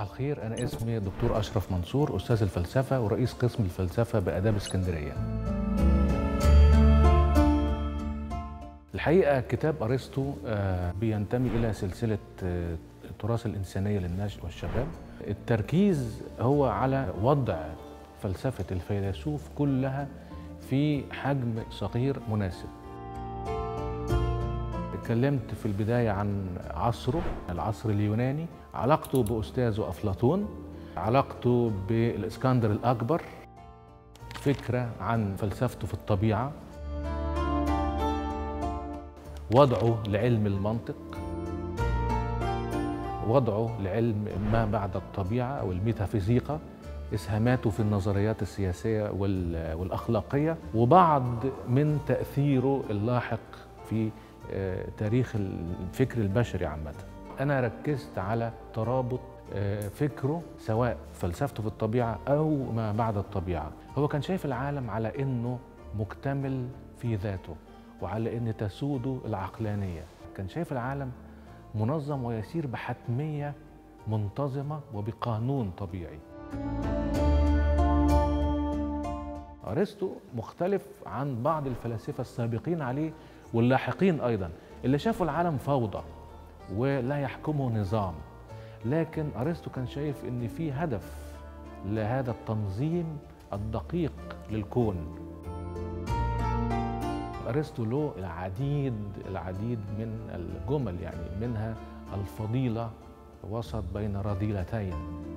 الخير أنا اسمي دكتور أشرف منصور أستاذ الفلسفة ورئيس قسم الفلسفة بآداب اسكندرية الحقيقة كتاب أرسطو آه، بينتمي إلى سلسلة آه، التراث الإنسانية للناشئ والشباب التركيز هو على وضع فلسفة الفيلسوف كلها في حجم صغير مناسب اتكلمت في البداية عن عصره العصر اليوناني علاقته بأستاذه أفلاطون علاقته بالإسكندر الأكبر فكرة عن فلسفته في الطبيعة وضعه لعلم المنطق وضعه لعلم ما بعد الطبيعة أو الميتافيزيقا إسهاماته في النظريات السياسية وال- والأخلاقية وبعض من تأثيره اللاحق في آه، تاريخ الفكر البشري عامة أنا ركزت على ترابط آه، فكره سواء فلسفته في الطبيعة أو ما بعد الطبيعة هو كان شايف العالم على أنه مكتمل في ذاته وعلى أن تسوده العقلانية كان شايف العالم منظم ويسير بحتمية منتظمة وبقانون طبيعي أرسطو مختلف عن بعض الفلاسفة السابقين عليه واللاحقين أيضا اللي شافوا العالم فوضى ولا يحكمه نظام لكن أرسطو كان شايف إن في هدف لهذا التنظيم الدقيق للكون أرسطو له العديد العديد من الجمل يعني منها الفضيلة وسط بين رذيلتين